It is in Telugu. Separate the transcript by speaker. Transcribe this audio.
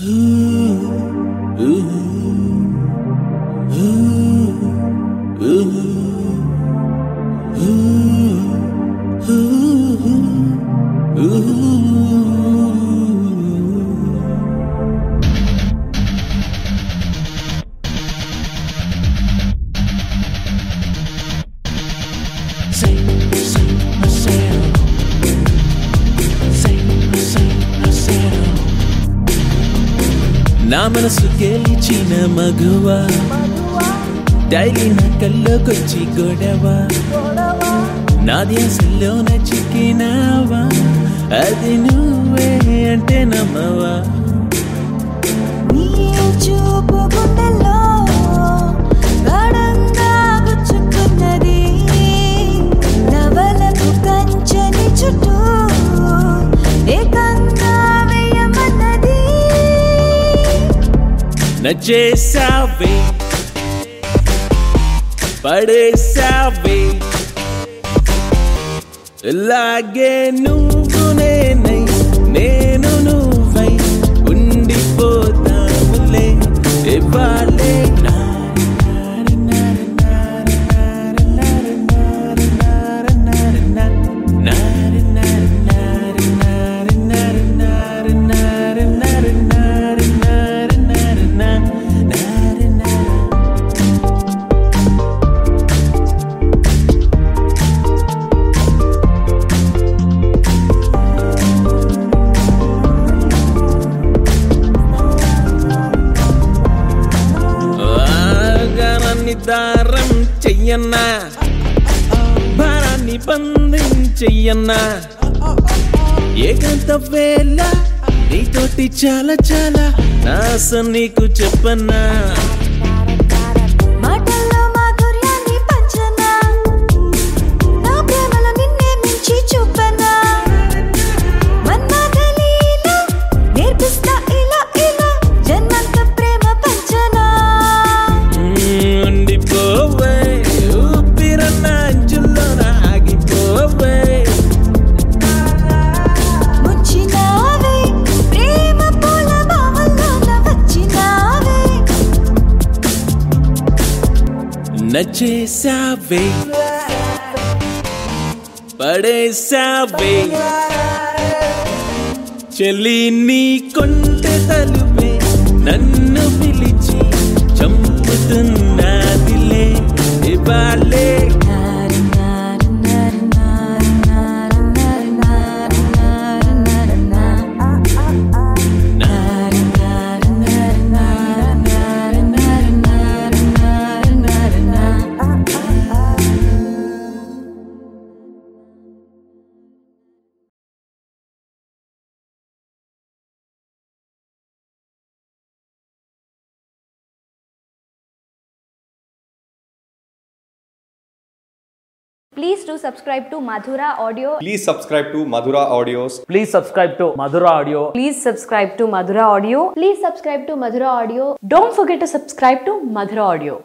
Speaker 1: నా మనసు గెలిచిన మగువ డైలీ నా కల్లోకొచ్చి గొడవ నా ధ్యాసలోన చిక్కినావా అది నువ్వే అంటే నమ్మవా
Speaker 2: నీ చూపు గుండెల్లో గాఢంగా గుచ్చుకున్నది నవలకు కంచెని చుట్టూ ఏకంగా వేయమన్నది
Speaker 1: నచ్చేసావే పడేసావే ఇలాగే నువ్వు నేనై నేను నువ్వై ఉండిపోతాములే ఇవ్వాలే ఆగారాన్ని దారం చెయ్యన్నా భారాన్ని బంధించెయ్యన్నా ఏకాంత వేళ నీతోటి చాలా చాలా నాస నీకు చెప్పన్నా
Speaker 2: మాటల్లో మాధుర్యాన్ని పంచనా నా ప్రేమలో నిన్నే మించి చూపనా మన్మథలీల నేర్పిస్తా ఇలా ఇలా జన్మంత ప్రేమ పంచనా
Speaker 1: మ్మ్, ఉండిపోవే ఊపిరన్న అంచుల్లోన ఆగిపోవే
Speaker 2: ముంచినావే ప్రేమ పూల భావల్లోన వచ్చినావే
Speaker 1: నచ్చేసావే పడేసావే చెల్లి నీ కొంటె తలుపే నన్ను పిలిచి చంపుతున్నదిలే ఇవాళే
Speaker 3: Please do subscribe to Madhura Audio.
Speaker 4: Please subscribe to Madhura Audios.
Speaker 5: Please subscribe to Madhura Audio.
Speaker 6: Please subscribe to Madhura Audio.
Speaker 3: Please subscribe to Madhura Audio.
Speaker 6: Don't forget to subscribe to Madhura Audio.